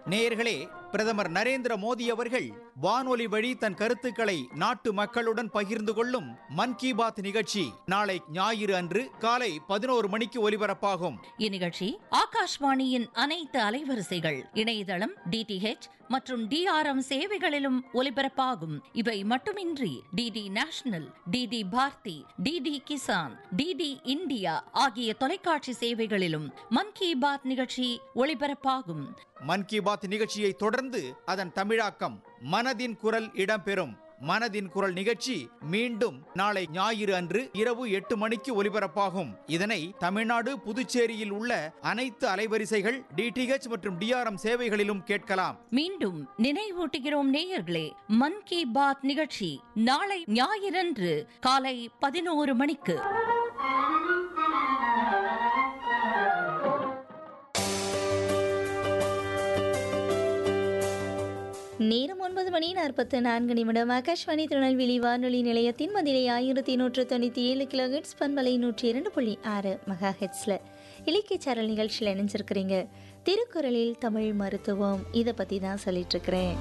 நேயர்களே பிரதமர் நரேந்திர மோடி அவர்கள் வானொலி வழி தன் கருத்துக்களை நாட்டு மக்களுடன் பகிர்ந்து கொள்ளும் மன் கி பாத் நிகழ்ச்சி நாளை ஞாயிறு அன்று காலை பதினோரு மணிக்கு ஒலிபரப்பாகும் இந்நிகழ்ச்சி ஆகாஷ்வாணியின் அனைத்து அலைவரிசைகள் இணையதளம் டிடிஹெச் மற்றும் டிஆர்எம் சேவைகளிலும் ஒலிபரப்பாகும் இவை மட்டுமின்றி DD national DD Bharati DD Kisan DD India ஆகிய தொலைக்காட்சி சேவைகளிலும் மன் கி பாத் நிகழ்ச்சி ஒளிபரப்பாகும் மன் கி பாத் நிகழ்ச்சியை தொடர்ந்து அதன் தமிழாக்கம் மனதின் குரல் இடம்பெறும் மனதின் குரல் நிகழ்ச்சி மீண்டும் நாளை ஞாயிறு அன்று இரவு எட்டு மணிக்கு ஒலிபரப்பாகும் இதனை தமிழ்நாடு புதுச்சேரியில் உள்ள அனைத்து அலைவரிசைகள் டிடிஹெச் மற்றும் டிஆர்எம் சேவைகளிலும் கேட்கலாம் மீண்டும் நினைவூட்டுகிறோம் நேயர்களே மன் கி பாத் நிகழ்ச்சி நாளை ஞாயிறன்று காலை பதினோரு மணிக்கு நேரம் ஒன்பது மணி நாற்பத்து நான்கு நிமிடம் ஆகாஷ்வாணி திருநெல்வேலி வானொலி நிலையத்தின் மதிலை ஆயிரத்தி நூற்று தொண்ணூற்றி ஏழு கிலோ ஹெட்ஸ் பண்பலை நூற்றி இரண்டு புள்ளி ஆறு மெகா ஹெட்ஸில் இலக்கிய சேனல் நிகழ்ச்சியில் இணைஞ்சிருக்கிறீங்க திருக்குறளில் தமிழ் மருத்துவம் இதை பற்றி தான் சொல்லிட்டு இருக்கிறேன்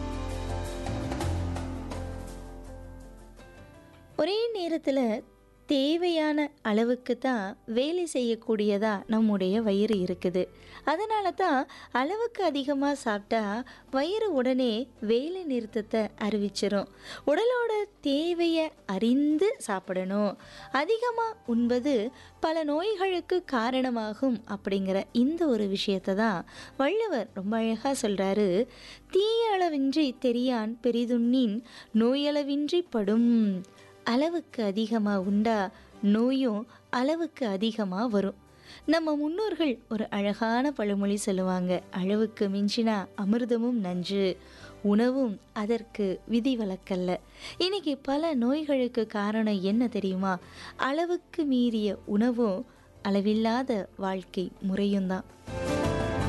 ஒரே நேரத்தில் தேவையான அளவுக்கு தான் வேலை செய்யக்கூடியதா நம்முடைய வயிறு இருக்குது அதனால தான் அளவுக்கு அதிகமாக சாப்பிட்டா வயிறு உடனே வேலை நிறுத்தத்தை அறிவிச்சிரும் உடலோட தேவையை அறிந்து சாப்பிடணும் அதிகமாக உண்பது பல நோய்களுக்கு காரணமாகும் அப்படிங்கிற இந்த ஒரு விஷயத்தை தான் வள்ளுவர் ரொம்ப அழகாக சொல்கிறாரு தீய அளவின்றி தெரியான் பெரிதுண்ணின் நோயளவின்றி படும் அளவுக்கு அதிகமாக உண்டா நோயும் அளவுக்கு அதிகமாக வரும் நம்ம முன்னோர்கள் ஒரு அழகான பழமொழி சொல்லுவாங்க அளவுக்கு மிஞ்சினா அமிர்தமும் நஞ்சு உணவும் அதற்கு விதிவிலக்கல்ல இன்னைக்கு பல நோய்களுக்கு காரணம் என்ன தெரியுமா அளவுக்கு மீறிய உணவும் அளவில்லாத வாழ்க்கை முறையும் தான்